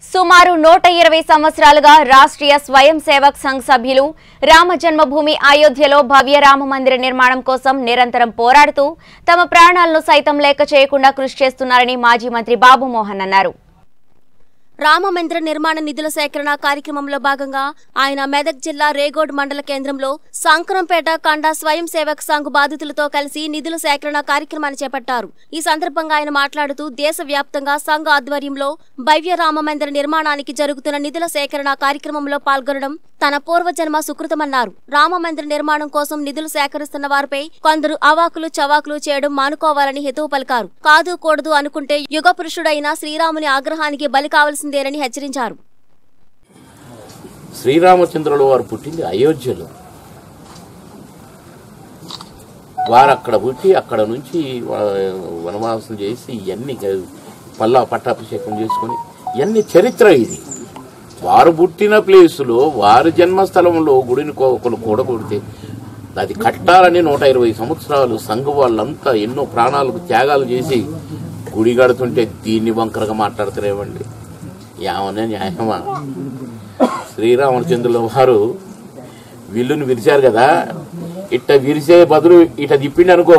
సుమారు నూట ఇరవై సంవత్సరాలుగా రాష్ట్రీయ స్వయం సేవక్ సంఘ్ సభ్యులు రామ జన్మభూమి అయోధ్యలో భవ్య రామ మందిర నిర్మాణం కోసం నిరంతరం పోరాడుతూ తమ ప్రాణాలను సైతం లెక్క చేయకుండా కృషి చేస్తున్నారని మాజీ మంత్రి బాబు మోహన్ అన్నారు రామమందిర నిర్మాణ నిధుల సేకరణ కార్యక్రమంలో భాగంగా ఆయన మెదక్ జిల్లా రేగోడ్ మండల కేంద్రంలో సంకరంపేట కండ స్వయం సేవక్ సంఘ్ బాధితులతో కలిసి నిధుల సేకరణ కార్యక్రమాన్ని చేపట్టారు ఈ సందర్భంగా ఆయన మాట్లాడుతూ దేశవ్యాప్తంగా సంఘ ఆధ్వర్యంలో భవ్య రామమందిర నిర్మాణానికి జరుగుతున్న నిధుల సేకరణ కార్యక్రమంలో పాల్గొనడం తన పూర్వజన్మ సుకృతమన్నారు రామమందిర నిర్మాణం కోసం నిధులు సేకరిస్తున్న వారిపై కొందరు అవాకులు చవాకులు చేయడం మానుకోవాలని హితవు పలికారు కాదు కూడదు అనుకుంటే యుగ పురుషుడైన శ్రీరాముని ఆగ్రహానికి బలి కావలసిందేనని హెచ్చరించారు శ్రీరామచంద్రులు వారు పుట్టింది అయోధ్యలో వారు అక్కడ పుట్టి అక్కడ నుంచి వా- వనవాసం చేసి ఇవన్నీ గ- పల్లా పట్టాభిషేకం చేసుకొని ఇవన్నీ చరిత్ర ఇది వారు పుట్టిన ప్లేసులో వారి జన్మస్థలంలో గుడిని కో- ఒకరు కూడగొడితే అది కట్టాలని నూట ఇరవై సంవత్సరాలు సంఘ వాళ్ళంతా ఎన్నో ప్రాణాలకు త్యాగాలు చేసి గుడి కడుతుంటే దీన్ని వంకరగా మాట్లాడుతారేమండి ఏమన్నా న్యాయమా శ్రీరామచంద్రుల వారు విల్లుని విరిచారు కదా ఇట్ట విరిసే బదులు ఇట తిప్పిండి అనుకో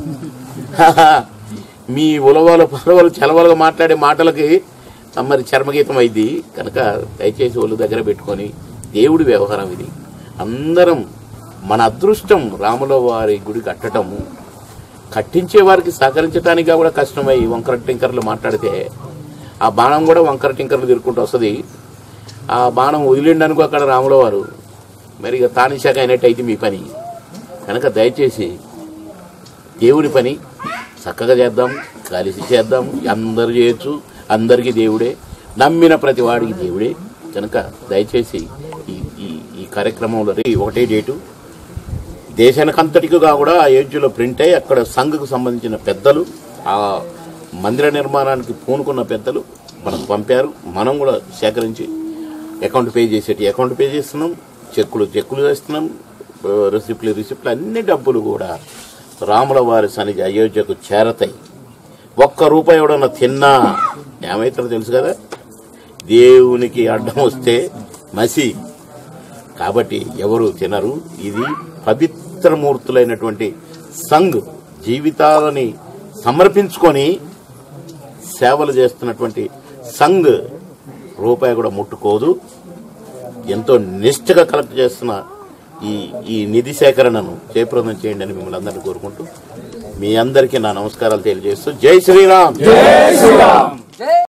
మీ ఉలవలు పలవలు చలవలుగా మాట్లాడే మాటలకి మరి చర్మగీతం అయింది కనుక దయచేసి ఒళ్ళు దగ్గర పెట్టుకొని దేవుడి వ్యవహారం ఇది అందరం మన అదృష్టం రాముల వారి గుడి కట్టటము కట్టించే వారికి సహకరించడానికి కూడా కష్టమై వంకర టింకర్లు మాట్లాడితే ఆ బాణం కూడా వంకర టింకర్లు తిరుక్కుంటూ వస్తుంది ఆ బాణం వదిలిండి అనుకో అక్కడ రాముల వారు మరి ఇక తానిశాఖ అయినట్టు అయితే మీ పని కనుక దయచేసి దేవుడి పని చక్కగా చేద్దాం కలిసి చేద్దాం అందరూ చేయొచ్చు అందరికీ దేవుడే నమ్మిన ప్రతి వాడికి దేవుడే కనుక దయచేసి ఈ ఈ ఈ కార్యక్రమంలో రే- ఒకటే డేటు దేశానికంతటిగా కూడా అయోధ్యలో ప్రింట్ అయ్యి అక్కడ సంఘకు సంబంధించిన పెద్దలు ఆ మందిర నిర్మాణానికి పూనుకున్న పెద్దలు మనకు పంపారు మనం కూడా సేకరించి అకౌంట్ పే చేసేటి అకౌంట్ పే చేస్తున్నాం చెక్కులు చెక్కులు వేస్తున్నాం ఆ, రిసిప్ట్లు రిసిప్ట్లు అన్ని డబ్బులు కూడా రాముల వారి సన్నిధి అయోధ్యకు చేరతాయి ఒక్క రూపాయి ఎవడన్నా తిన్నా ఏమైతుందో తెలుసు కదా దేవునికి అడ్డం వస్తే మసి కాబట్టి ఎవరు తినరు ఇది పవిత్రమూర్తులైనటువంటి సంఘ్ జీవితాలని సమర్పించుకొని సేవలు చేస్తున్నటువంటి సంఘ్ రూపాయి కూడా ముట్టుకోదు ఎంతో నిష్ఠగా కలెక్ట్ చేస్తున్న ఈ ఈ నిధి సేకరణను జయప్రదం చేయండి అని మిమ్మల్ని అందరినీ కోరుకుంటూ మీ అందరికీ నా నమస్కారాలు తెలియజేస్తూ జై శ్రీరామ్